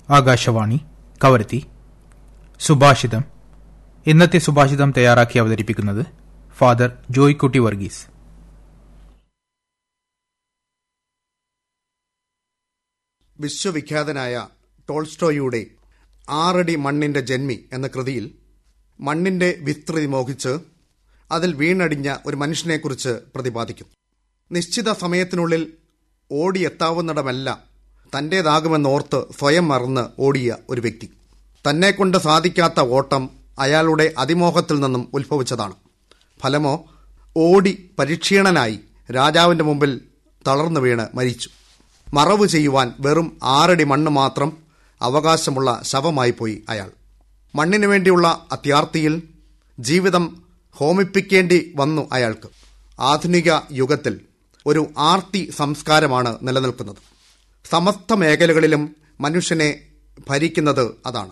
ആകാശവാണി കവരത്തി സുഭാഷിതം ഇന്നത്തെ സുഭാഷിതം തയ്യാറാക്കി അവതരിപ്പിക്കുന്നത് ഫാദർ ജോയ്ക്കുട്ടി വർഗീസ് വിശ്വവിഖ്യാതനായ ടോൾസ്റ്റോയുടെ ആറടി മണ്ണിന്റെ ജന്മി എന്ന കൃതിയിൽ മണ്ണിന്റെ വിസ്തൃതി മോഹിച്ച് അതിൽ വീണടിഞ്ഞ ഒരു മനുഷ്യനെക്കുറിച്ച് പ്രതിപാദിക്കും നിശ്ചിത സമയത്തിനുള്ളിൽ ഓടിയെത്താവുന്നിടമെല്ലാം തന്റേതാകുമെന്നോർത്ത് സ്വയം മറന്ന് ഓടിയ ഒരു വ്യക്തി തന്നെക്കൊണ്ട് സാധിക്കാത്ത ഓട്ടം അയാളുടെ അതിമോഹത്തിൽ നിന്നും ഉത്ഭവിച്ചതാണ് ഫലമോ ഓടി പരിക്ഷീണനായി രാജാവിന്റെ മുമ്പിൽ തളർന്നു വീണ് മരിച്ചു മറവ് ചെയ്യുവാൻ വെറും ആറടി മണ്ണ് മാത്രം അവകാശമുള്ള ശവമായി പോയി അയാൾ മണ്ണിനു വേണ്ടിയുള്ള അത്യാർത്തിയിൽ ജീവിതം ഹോമിപ്പിക്കേണ്ടി വന്നു അയാൾക്ക് ആധുനിക യുഗത്തിൽ ഒരു ആർത്തി സംസ്കാരമാണ് നിലനിൽക്കുന്നത് സമസ്ത മേഖലകളിലും മനുഷ്യനെ ഭരിക്കുന്നത് അതാണ്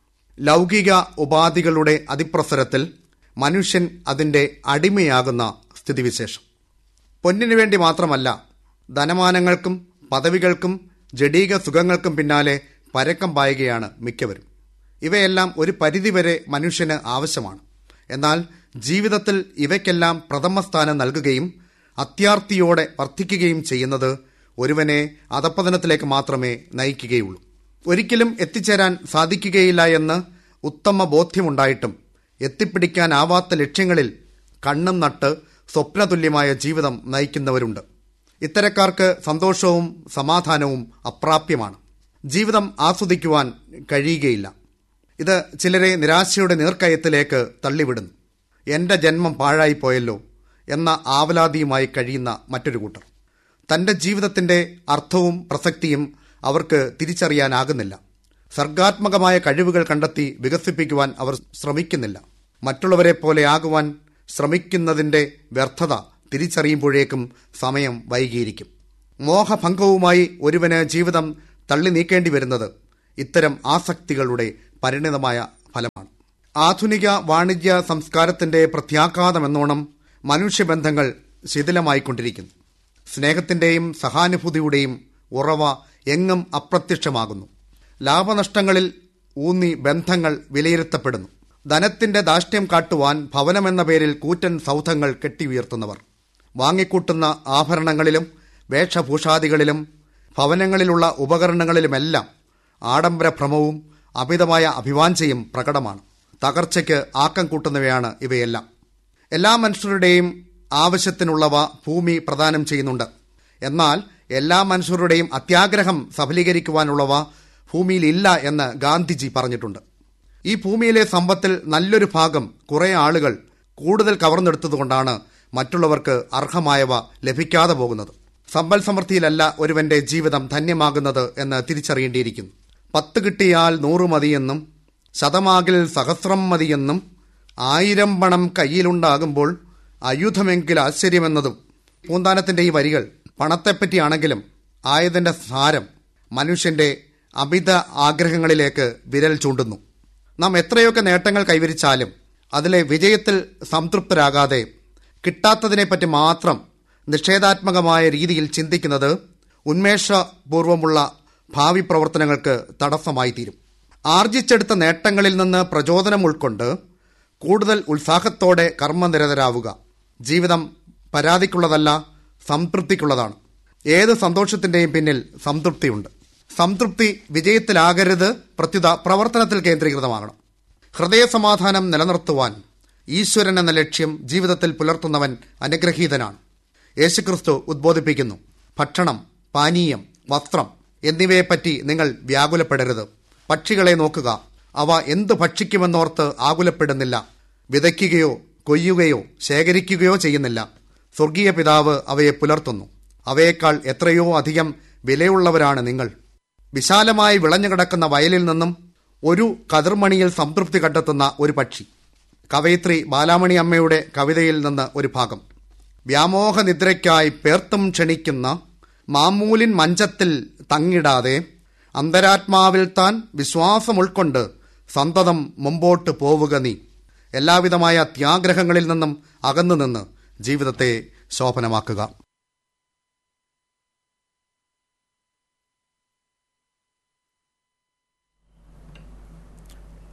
ലൗകിക ഉപാധികളുടെ അതിപ്രസരത്തിൽ മനുഷ്യൻ അതിന്റെ അടിമയാകുന്ന സ്ഥിതിവിശേഷം പൊന്നിനു വേണ്ടി മാത്രമല്ല ധനമാനങ്ങൾക്കും പദവികൾക്കും ജഡീക സുഖങ്ങൾക്കും പിന്നാലെ പരക്കം പായുകയാണ് മിക്കവരും ഇവയെല്ലാം ഒരു പരിധിവരെ മനുഷ്യന് ആവശ്യമാണ് എന്നാൽ ജീവിതത്തിൽ ഇവയ്ക്കെല്ലാം പ്രഥമ സ്ഥാനം നൽകുകയും അത്യാർത്തിയോടെ വർദ്ധിക്കുകയും ചെയ്യുന്നത് ഒരുവനെ അധപ്പതനത്തിലേക്ക് മാത്രമേ നയിക്കുകയുള്ളൂ ഒരിക്കലും എത്തിച്ചേരാൻ സാധിക്കുകയില്ല എന്ന് ഉത്തമ ബോധ്യമുണ്ടായിട്ടും എത്തിപ്പിടിക്കാനാവാത്ത ലക്ഷ്യങ്ങളിൽ കണ്ണും നട്ട് സ്വപ്നതുല്യമായ ജീവിതം നയിക്കുന്നവരുണ്ട് ഇത്തരക്കാർക്ക് സന്തോഷവും സമാധാനവും അപ്രാപ്യമാണ് ജീവിതം ആസ്വദിക്കുവാൻ കഴിയുകയില്ല ഇത് ചിലരെ നിരാശയുടെ നീർക്കയത്തിലേക്ക് തള്ളിവിടുന്നു എന്റെ ജന്മം പാഴായിപ്പോയല്ലോ എന്ന ആവലാതിയുമായി കഴിയുന്ന മറ്റൊരു കൂട്ടർ തന്റെ ജീവിതത്തിന്റെ അർത്ഥവും പ്രസക്തിയും അവർക്ക് തിരിച്ചറിയാനാകുന്നില്ല സർഗാത്മകമായ കഴിവുകൾ കണ്ടെത്തി വികസിപ്പിക്കുവാൻ അവർ ശ്രമിക്കുന്നില്ല മറ്റുള്ളവരെ പോലെ ആകുവാൻ ശ്രമിക്കുന്നതിന്റെ വ്യർത്ഥത തിരിച്ചറിയുമ്പോഴേക്കും സമയം വൈകിയിരിക്കും മോഹഭംഗവുമായി ഒരുവന് ജീവിതം തള്ളി നീക്കേണ്ടി വരുന്നത് ഇത്തരം ആസക്തികളുടെ പരിണിതമായ ഫലമാണ് ആധുനിക വാണിജ്യ സംസ്കാരത്തിന്റെ പ്രത്യാഘാതമെന്നോണം മനുഷ്യബന്ധങ്ങൾ ശിഥിലമായിക്കൊണ്ടിരിക്കുന്നു സ്നേഹത്തിന്റെയും സഹാനുഭൂതിയുടെയും ഉറവ എങ്ങും അപ്രത്യക്ഷമാകുന്നു ലാഭനഷ്ടങ്ങളിൽ ഊന്നി ബന്ധങ്ങൾ വിലയിരുത്തപ്പെടുന്നു ധനത്തിന്റെ ദാഷ്ട്യം കാട്ടുവാൻ ഭവനമെന്ന പേരിൽ കൂറ്റൻ സൗധങ്ങൾ കെട്ടിയുയർത്തുന്നവർ വാങ്ങിക്കൂട്ടുന്ന ആഭരണങ്ങളിലും വേഷഭൂഷാദികളിലും ഭവനങ്ങളിലുള്ള ഉപകരണങ്ങളിലുമെല്ലാം ആഡംബരഭ്രമവും അമിതമായ അഭിവാഞ്ചയും പ്രകടമാണ് തകർച്ചയ്ക്ക് ആക്കം കൂട്ടുന്നവയാണ് ഇവയെല്ലാം എല്ലാ മനുഷ്യരുടെയും ആവശ്യത്തിനുള്ളവ ഭൂമി പ്രദാനം ചെയ്യുന്നുണ്ട് എന്നാൽ എല്ലാ മനുഷ്യരുടെയും അത്യാഗ്രഹം സഫലീകരിക്കുവാനുള്ളവ ഭൂമിയിൽ ഇല്ല എന്ന് ഗാന്ധിജി പറഞ്ഞിട്ടുണ്ട് ഈ ഭൂമിയിലെ സമ്പത്തിൽ നല്ലൊരു ഭാഗം കുറെ ആളുകൾ കൂടുതൽ കവർന്നെടുത്തതുകൊണ്ടാണ് മറ്റുള്ളവർക്ക് അർഹമായവ ലഭിക്കാതെ പോകുന്നത് സമ്പൽ സമൃദ്ധിയിലല്ല ഒരുവന്റെ ജീവിതം ധന്യമാകുന്നത് എന്ന് തിരിച്ചറിയേണ്ടിയിരിക്കുന്നു പത്ത് കിട്ടിയാൽ നൂറ് മതിയെന്നും ശതമാകിൽ സഹസ്രം മതിയെന്നും ആയിരം പണം കയ്യിലുണ്ടാകുമ്പോൾ അയുധമെങ്കിൽ ആശ്ചര്യമെന്നതും പൂന്താനത്തിന്റെ ഈ വരികൾ പണത്തെപ്പറ്റിയാണെങ്കിലും ആയതിന്റെ സാരം മനുഷ്യന്റെ അമിത ആഗ്രഹങ്ങളിലേക്ക് വിരൽ ചൂണ്ടുന്നു നാം എത്രയൊക്കെ നേട്ടങ്ങൾ കൈവരിച്ചാലും അതിലെ വിജയത്തിൽ സംതൃപ്തരാകാതെ കിട്ടാത്തതിനെപ്പറ്റി മാത്രം നിഷേധാത്മകമായ രീതിയിൽ ചിന്തിക്കുന്നത് ഉന്മേഷപൂർവമുള്ള ഭാവി പ്രവർത്തനങ്ങൾക്ക് തടസ്സമായി തീരും ആർജിച്ചെടുത്ത നേട്ടങ്ങളിൽ നിന്ന് പ്രചോദനം ഉൾക്കൊണ്ട് കൂടുതൽ ഉത്സാഹത്തോടെ കർമ്മനിരതരാവുക ജീവിതം പരാതിക്കുള്ളതല്ല സംതൃപ്തിക്കുള്ളതാണ് ഏത് സന്തോഷത്തിന്റെയും പിന്നിൽ സംതൃപ്തിയുണ്ട് സംതൃപ്തി വിജയത്തിലാകരുത് പ്രത്യുത പ്രവർത്തനത്തിൽ കേന്ദ്രീകൃതമാകണം ഹൃദയസമാധാനം നിലനിർത്തുവാൻ ഈശ്വരൻ എന്ന ലക്ഷ്യം ജീവിതത്തിൽ പുലർത്തുന്നവൻ അനുഗ്രഹീതനാണ് യേശുക്രിസ്തു ഉദ്ബോധിപ്പിക്കുന്നു ഭക്ഷണം പാനീയം വസ്ത്രം എന്നിവയെപ്പറ്റി നിങ്ങൾ വ്യാകുലപ്പെടരുത് പക്ഷികളെ നോക്കുക അവ എന്തു ഭക്ഷിക്കുമെന്നോർത്ത് ആകുലപ്പെടുന്നില്ല വിതയ്ക്കുകയോ കൊയ്യുകയോ ശേഖരിക്കുകയോ ചെയ്യുന്നില്ല സ്വർഗീയ പിതാവ് അവയെ പുലർത്തുന്നു അവയേക്കാൾ എത്രയോ അധികം വിലയുള്ളവരാണ് നിങ്ങൾ വിശാലമായി വിളഞ്ഞുകിടക്കുന്ന വയലിൽ നിന്നും ഒരു കതിർമണിയിൽ സംതൃപ്തി കണ്ടെത്തുന്ന ഒരു പക്ഷി കവയിത്രി ബാലാമണി അമ്മയുടെ കവിതയിൽ നിന്ന് ഒരു ഭാഗം വ്യാമോഹനിദ്രയ്ക്കായി പേർത്തും ക്ഷണിക്കുന്ന മാമൂലിൻ മഞ്ചത്തിൽ തങ്ങിടാതെ അന്തരാത്മാവിൽ താൻ വിശ്വാസം ഉൾക്കൊണ്ട് സന്തതം മുമ്പോട്ട് പോവുക നീ എല്ലാവിധമായ ത്യാഗ്രഹങ്ങളിൽ നിന്നും അകന്നു നിന്ന് ജീവിതത്തെ ശോഭനമാക്കുക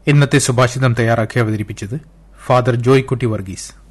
ഇന്നത്തെ സുഭാഷിതം തയ്യാറാക്കി അവതരിപ്പിച്ചത് ഫാദർ ജോയ്ക്കുട്ടി വർഗീസ്